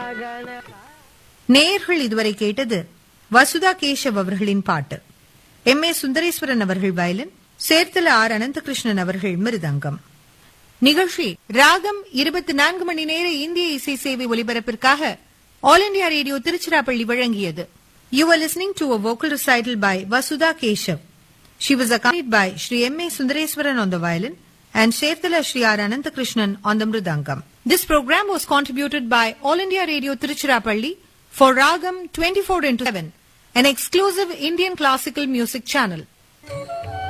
நேயர்கள் இதுவரை கேட்டது வசுதா கேஷவ் அவர்களின் பாட்டு எம் ஏ சுந்தரேஸ்வரன் அவர்கள் வயலின் சேர்த்தல ஆர் அனந்தகிருஷ்ணன் அவர்கள் மிருதங்கம் நிகழ்ச்சி ராகம் இருபத்தி நான்கு மணி நேர இந்திய இசை சேவை ஒலிபரப்பிற்காக ஆல் இண்டியா ரேடியோ திருச்சிராப்பள்ளி வழங்கியது you are listening to a vocal recital by Vasudha Keshav She was accompanied by Sri M. A. Sundareswaran on the violin and Shethala Sri R. Ananthakrishnan on the mridangam. This program was contributed by All India Radio Tiruchirappalli for Ragam 24 into 7, an exclusive Indian classical music channel.